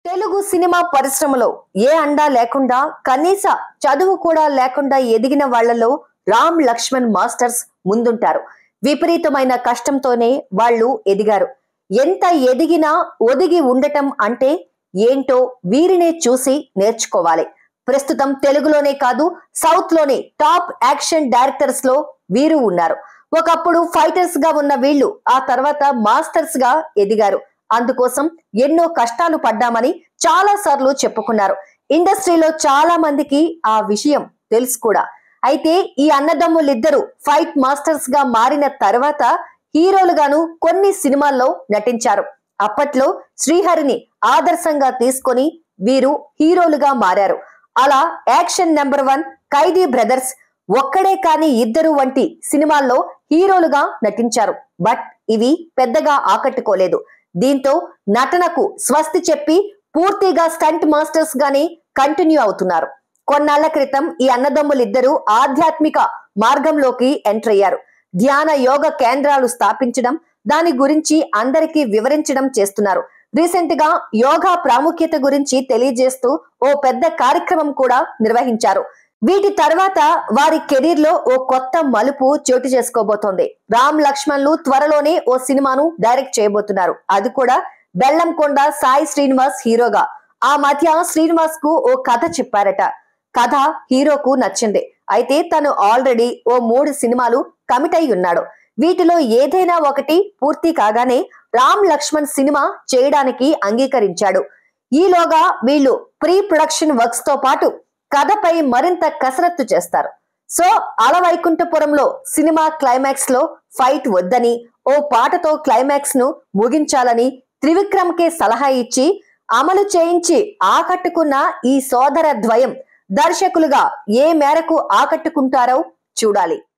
Telugu cinema పరిశ్రమలో ఏ అండా లేకుండా కనీస చదువు కూడా లేకుండా ఎదిగిన వాళ్లలో రామ్ లక్ష్మణ్ మాస్టర్స్ ముందుంటారు విపరీతమైన కష్టంతోనే వాళ్ళు ఎదిగారు ఎంత ఎదిగినా ఒదిగి ఉండటం అంటే ఏంటో వీరినే చూసి నేర్చుకోవాలి ప్రస్తుతం తెలుగులోనే కాదు సౌత్ లోనే టాప్ యాక్షన్ డైరెక్టర్స్ లో వీరు ఉన్నారు ఒకప్పుడు ఫైటర్స్ గా ఉన్న వీళ్ళు ఆ తర్వాత మాస్టర్స్ గా ఎదిగారు అందుకోసం ఎన్నో కష్టాలు పడ్డామని చాలా సార్లు చెప్పుకున్నారు ఇండస్ట్రీలో చాలా మందికి ఆ విషయం తెలుసు కూడా అయితే ఈ అన్నదమ్ములిద్దరూ ఫైట్ మాస్టర్స్ గా మారిన తర్వాత హీరోలుగాను కొన్ని సినిమాల్లో నటించారు అప్పట్లో శ్రీహరిని ఆదర్శంగా తీసుకొని వీరు హీరోలుగా మారారు అలా action number one Khaidi brothers ఒక్కడే కాని ఇద్దరు వంటి సినిమాల్లో హీరోలుగా నటించారు బట్ ఇవి పెద్దగా ఆకట్టుకోలేదు దీంతో నటనకు స్వస్తి చెప్పి పూర్తిగా స్టంట్ మాస్టర్స్ గానే కంటిన్యూ అవుతున్నారు కొన్నాళ్ల క్రితం ఈ అన్నదమ్ములిద్దరూ ఆధ్యాత్మిక మార్గంలోకి ఎంటర్ అయ్యారు ధ్యాన యోగ కేంద్రాలు స్థాపించడం దాని గురించి అందరికీ వివరించడం చేస్తున్నారు రీసెంట్ గా యోగా ప్రాముఖ్యత గురించి తెలియజేస్తూ ఓ పెద్ద కార్యక్రమం కూడా నిర్వహించారు వీటి తర్వాత వారి కెరీర్ లో ఓ కొత్త మలుపు చోటు చేసుకోబోతోంది రామ్ లక్ష్మణ్లు త్వరలోనే ఓ సినిమాను డైరెక్ట్ చేయబోతున్నారు అది కూడా బెల్లంకొండ సాయి శ్రీనివాస్ హీరోగా ఆ మధ్య శ్రీనివాస్ కు ఓ కథ చెప్పారట కథ హీరోకు నచ్చింది అయితే తను ఆల్రెడీ ఓ మూడు సినిమాలు కమిట్ అయి ఉన్నాడు వీటిలో ఏదైనా ఒకటి పూర్తి కాగానే రామ్ లక్ష్మణ్ సినిమా చేయడానికి అంగీకరించాడు ఈలోగా వీళ్ళు ప్రీ ప్రొడక్షన్ వర్క్స్ తో పాటు కథపై మరింత కసరత్తు చేస్తారు సో అలవైకుంఠపురంలో సినిమా క్లైమాక్స్ లో ఫైట్ వద్దని ఓ పాటతో క్లైమాక్స్ ను ముగించాలని త్రివిక్రమ్ కే సలహా ఇచ్చి అమలు చేయించి ఆకట్టుకున్న ఈ సోదర ద్వయం దర్శకులుగా ఏ మేరకు ఆకట్టుకుంటారో చూడాలి